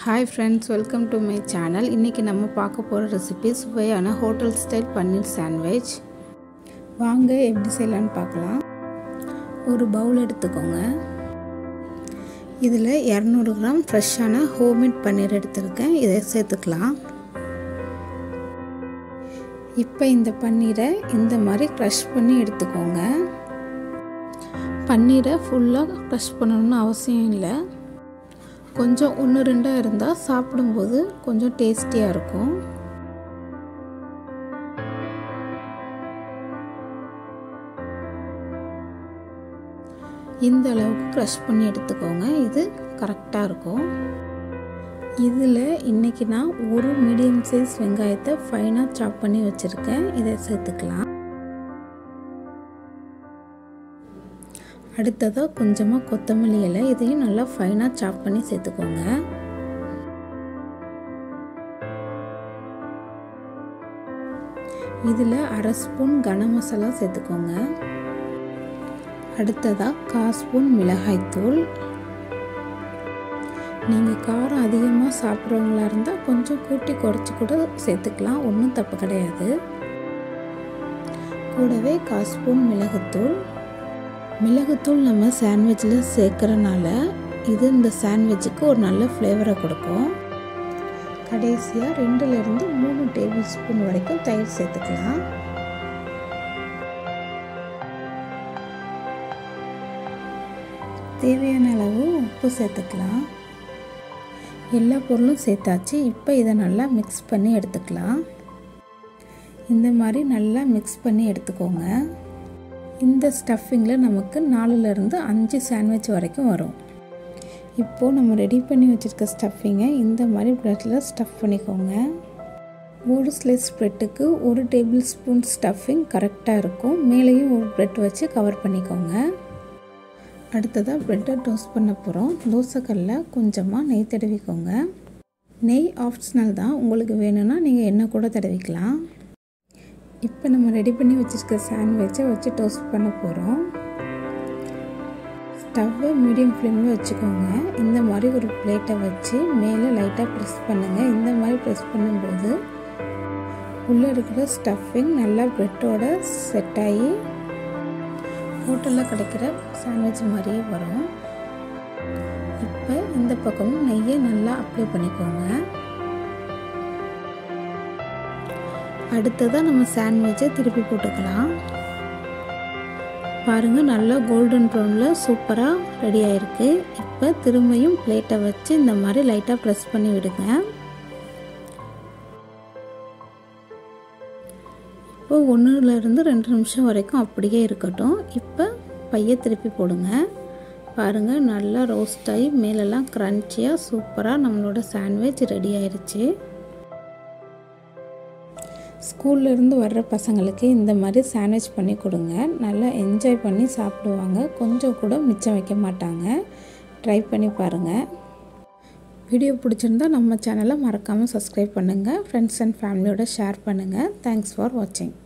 hi friends welcome to my channel இன்றைக்கி நம்ம பார்க்க போகிற ரெசிபி சுவையான ஹோட்டல் ஸ்டைல் பன்னீர் சாண்ட்விச் வாங்க எப்படி செய்யலான்னு பார்க்கலாம் ஒரு பவுல் எடுத்துக்கோங்க இதில் இரநூறு கிராம் ஃப்ரெஷ்ஷான ஹோம்மேட் பன்னீர் எடுத்திருக்கேன் இதை சேர்த்துக்கலாம் இப்போ இந்த பன்னீரை இந்த மாதிரி க்ரஷ் பண்ணி எடுத்துக்கோங்க பன்னீரை ஃபுல்லாக க்ரஷ் பண்ணணும்னு அவசியம் இல்லை கொஞ்சம் ஒன்று ரெண்டாக இருந்தால் சாப்பிடும்போது கொஞ்சம் டேஸ்டியாக இருக்கும் இந்த அளவுக்கு க்ரஷ் பண்ணி எடுத்துக்கோங்க இது கரெக்டாக இருக்கும் இதில் இன்றைக்கி நான் ஒரு மீடியம் சைஸ் வெங்காயத்தை ஃபைனாக சாப் பண்ணி வச்சுருக்கேன் இதை சேர்த்துக்கலாம் அடுத்ததாக கொஞ்சமாக கொத்தமல்லி இலை இதையும் நல்லா ஃபைனாக சாப் பண்ணி சேர்த்துக்கோங்க இதில் அரை ஸ்பூன் கனம் மசாலா சேர்த்துக்கோங்க அடுத்ததாக கால் ஸ்பூன் மிளகாய்த்தூள் நீங்கள் காரம் அதிகமாக சாப்பிட்றவங்களா இருந்தால் கொஞ்சம் கூட்டி குறைச்சி கூட சேர்த்துக்கலாம் ஒன்றும் தப்பு கிடையாது கூடவே கால் ஸ்பூன் மிளகுத்தூள் மிளகுத்தூள் நம்ம சாண்ட்விச்சில் சேர்க்குறனால இது இந்த சாண்ட்விட்சுக்கு ஒரு நல்ல ஃப்ளேவரை கொடுக்கும் கடைசியாக ரெண்டுலேருந்து மூணு டேபிள் ஸ்பூன் வரைக்கும் தயிர் சேர்த்துக்கலாம் தேவையான அளவு உப்பு சேர்த்துக்கலாம் எல்லா பொருளும் சேர்த்தாச்சு இப்போ இதை நல்லா மிக்ஸ் பண்ணி எடுத்துக்கலாம் இந்த மாதிரி நல்லா மிக்ஸ் பண்ணி எடுத்துக்கோங்க இந்த ஸ்டஃபிங்கில் நமக்கு நாலுலேருந்து அஞ்சு சாண்ட்விச் வரைக்கும் வரும் இப்போது நம்ம ரெடி பண்ணி வச்சுருக்க ஸ்டஃபிங்கை இந்த மாதிரி ப்ரெட்டில் ஸ்டஃப் பண்ணிக்கோங்க ஒரு ஸ்லைஸ் ப்ரெட்டுக்கு ஒரு டேபிள் ஸ்பூன் ஸ்டஃபிங் கரெக்டாக இருக்கும் மேலேயும் ஒரு ப்ரெட் வச்சு கவர் பண்ணிக்கோங்க அடுத்ததாக ப்ரெட்டை டோஸ்ட் பண்ண போகிறோம் தோசைக்கல்ல கொஞ்சமாக நெய் தடவிக்கோங்க நெய் ஆப்ஷனல் தான் உங்களுக்கு வேணும்னா நீங்கள் எண்ணெய் கூட தடவிக்கலாம் இப்போ நம்ம ரெடி பண்ணி வச்சுருக்க சாண்ட்விட்சை வச்சு டோஸ்ட் பண்ண போகிறோம் ஸ்டவ்வை மீடியம் ஃப்ளேமில் வச்சுக்கோங்க இந்த மாதிரி ஒரு பிளேட்டை வச்சு மேலே லைட்டாக ப்ரெஸ் பண்ணுங்கள் இந்த மாதிரி ப்ரெஸ் பண்ணும்போது உள்ளே இருக்கிற ஸ்டஃபிங் நல்லா ப்ரெட்டோட செட் ஆகி ஹோட்டலில் கிடைக்கிற சாண்ட்விச் மாதிரியே வரும் இப்போ இந்த பக்கமும் நெய்யை நல்லா அப்ளை பண்ணிக்கோங்க அடுத்ததாக நம்ம சாண்ட்விட்சை திருப்பி போட்டுக்கலாம் பாருங்கள் நல்லா கோல்டன் ப்ரௌனில் சூப்பராக ரெடி ஆகிருக்கு இப்போ திரும்பியும் பிளேட்டை வச்சு இந்த மாதிரி லைட்டாக ப்ரெஸ் பண்ணி விடுங்க இப்போ ஒன்றுலேருந்து ரெண்டு நிமிஷம் வரைக்கும் அப்படியே இருக்கட்டும் இப்போ பைய திருப்பி போடுங்க பாருங்கள் நல்லா ரோஸ்ட் ஆகி மேலெல்லாம் க்ரன்ச்சியாக சூப்பராக நம்மளோட சாண்ட்விச் ரெடி ஆயிடுச்சு ஸ்கூல்லேருந்து வர்ற பசங்களுக்கு இந்த மாதிரி சாண்ட்விச் பண்ணி கொடுங்க நல்லா என்ஜாய் பண்ணி சாப்பிடுவாங்க கொஞ்சம் கூட மிச்சம் வைக்க மாட்டாங்க ட்ரை பண்ணி பாருங்கள் வீடியோ பிடிச்சிருந்தா நம்ம சேனலை மறக்காமல் சப்ஸ்கிரைப் பண்ணுங்கள் ஃப்ரெண்ட்ஸ் அண்ட் ஃபேமிலியோட ஷேர் பண்ணுங்கள் தேங்க்ஸ் ஃபார் வாட்சிங்